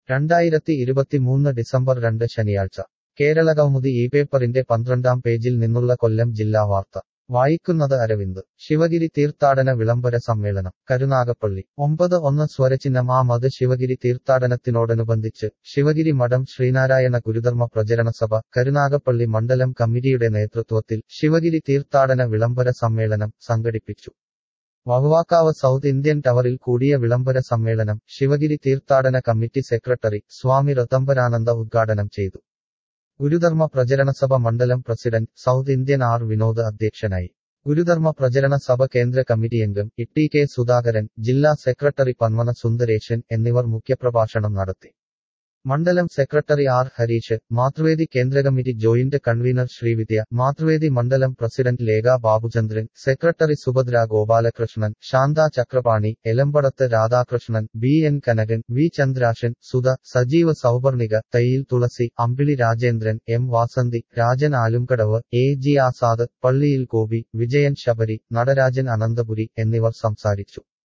രണ്ടായിരത്തി ഇരുപത്തിമൂന്ന് ഡിസംബർ രണ്ട് ശനിയാഴ്ച കേരളകൗമുദി ഈ പേപ്പറിന്റെ പന്ത്രണ്ടാം പേജിൽ നിന്നുള്ള കൊല്ലം ജില്ലാ വാർത്ത വായിക്കുന്നത് അരവിന്ദ് ശിവഗിരി തീർത്ഥാടന വിളംബര സമ്മേളനം കരുനാഗപ്പള്ളി ഒമ്പത് ഒന്ന് സ്വരചിഹ്നം ആ മത് ശിവഗിരി തീർത്ഥാടനത്തിനോടനുബന്ധിച്ച് ശിവഗിരി മഠം ശ്രീനാരായണ ഗുരുധർമ്മ പ്രചരണ സഭ കരുനാഗപ്പള്ളി മണ്ഡലം കമ്മിറ്റിയുടെ നേതൃത്വത്തിൽ ശിവഗിരി തീർത്ഥാടന വിളംബര സമ്മേളനം സംഘടിപ്പിച്ചു വവ്വാക്കാവ് സൗത്ത് ഇന്ത്യൻ ടവറിൽ കൂടിയ വിളംബര സമ്മേളനം ശിവഗിരി തീർത്ഥാടന കമ്മിറ്റി സെക്രട്ടറി സ്വാമി രതംബരാനന്ദ ഉദ്ഘാടനം ചെയ്തു ഗുരുധർമ്മ പ്രചരണ സഭ മണ്ഡലം president south Indian R Vinod അധ്യക്ഷനായി ഗുരുധർമ്മ പ്രചരണ സഭ കേന്ദ്ര കമ്മിറ്റി അംഗം ഇട്ടി കെ സുധാകരൻ ജില്ലാ സെക്രട്ടറി പന്മന സുന്ദരേശൻ എന്നിവർ മുഖ്യപ്രഭാഷണം നടത്തി മണ്ഡലം സെക്രട്ടറി ആർ ഹരീഷ് മാതൃവേദി കേന്ദ്ര committee joint convener Srividya Mathruvedi മണ്ഡലം president Lekha Babuchandran secretary Subhadra Gopalakrishnan Shantha Chakrapani Elampadathu Radhakrishnan B N Kanakan V Chandrasan Sudha Sajeeva Souparnika Thayyil Thulasi Ambili Rajendran M Vasanthi Rajan Alumkadavu A G Azad Palliyil Gopi Vijayan Sabari Natarajan Ananthapuri എന്നിവർ സംസാരിച്ചു